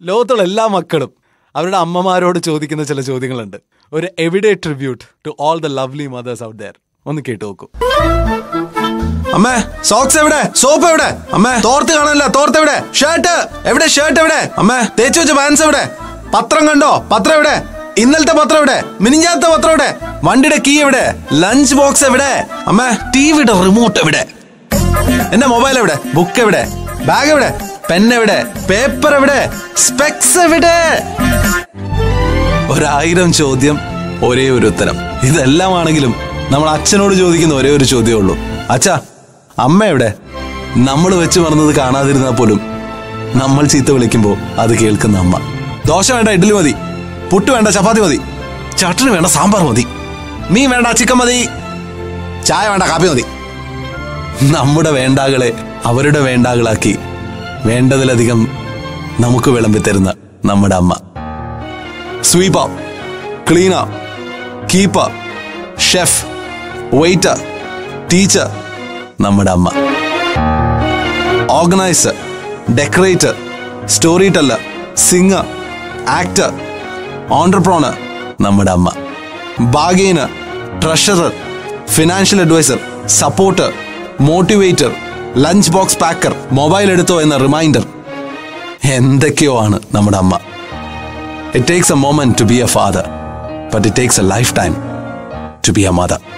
ലോകത്തുള്ള എല്ലാ മക്കളും അവരുടെ അമ്മമാരോട് ചോദിക്കുന്ന ചില ചോദ്യങ്ങളുണ്ട് ഒരു എവിഡേ tribute to all the lovely mothers out there ഒന്ന് കേട്ടു നോക്കൂ അമ്മേ സോക്സ് എവിടെ സോപ്പ് എവിടെ അമ്മേ തോർത്ത് കാണാനില്ല തോർത്ത് എവിടെ ഷർട്ട് എവിടെ ഷർട്ട് എവിടെ അമ്മേ തേച്ചു വെച്ച പാൻസ് എവിടെ പത്രം കണ്ടോ പത്രം എവിടെ ഇന്നലത്തെ പത്രം എവിടെ മിനിഞ്ഞാത്ത പത്രം എവിടെ വണ്ടിയുടെ കീ എവിടെ ലഞ്ച് ബോക്സ് എവിടെ അമ്മേ ടിവിയുടെ റിമോട്ട് എവിടെ എന്റെ മൊബൈൽ എവിടെ ബുക്ക് എവിടെ ബാഗ് എവിടെ പെൻ എവിടെ പേപ്പർ എവിടെ സ്പെക്സ് എവിടെ ഒരായിരം ചോദ്യം ഒരേ ഒരു ഉത്തരം ഇതെല്ലാമാണെങ്കിലും നമ്മൾ അച്ഛനോട് ചോദിക്കുന്ന ഒരേ ഒരു ചോദ്യമേ ഉള്ളൂ അച്ഛാ അമ്മ എവിടെ നമ്മൾ വെച്ച് മറന്നത് കാണാതിരുന്നാൽ പോലും നമ്മൾ ചീത്ത വിളിക്കുമ്പോൾ അത് കേൾക്കുന്ന അമ്മ ദോശ വേണ്ട ഇഡ്ഡലി മതി പുട്ട് വേണ്ട ചപ്പാത്തി മതി ചട്ടന് വേണ്ട സാമ്പാർ മതി മീൻ വേണ്ട ചിക്കൻ മതി ചായ വേണ്ട കാപ്പി മതി നമ്മുടെ വേണ്ടാകളെ അവരുടെ വേണ്ടാകളാക്കി വേണ്ടതിലധികം നമുക്ക് വിളമ്പി തരുന്ന നമ്മുടെ അമ്മ sweeper cleaner keeper chef waiter teacher നമ്മുടെ അമ്മ organiser decorator story teller singer actor entrepreneur നമ്മുടെ അമ്മ bargainer treasurer financial advisor supporter motivator lunch box packer mobile എടുത്തോ എന്ന റിമൈൻഡർ എന്തൊക്കെയോ ആണ് നമ്മുടെ അമ്മ It takes a moment to be a father, but it takes a lifetime to be a mother.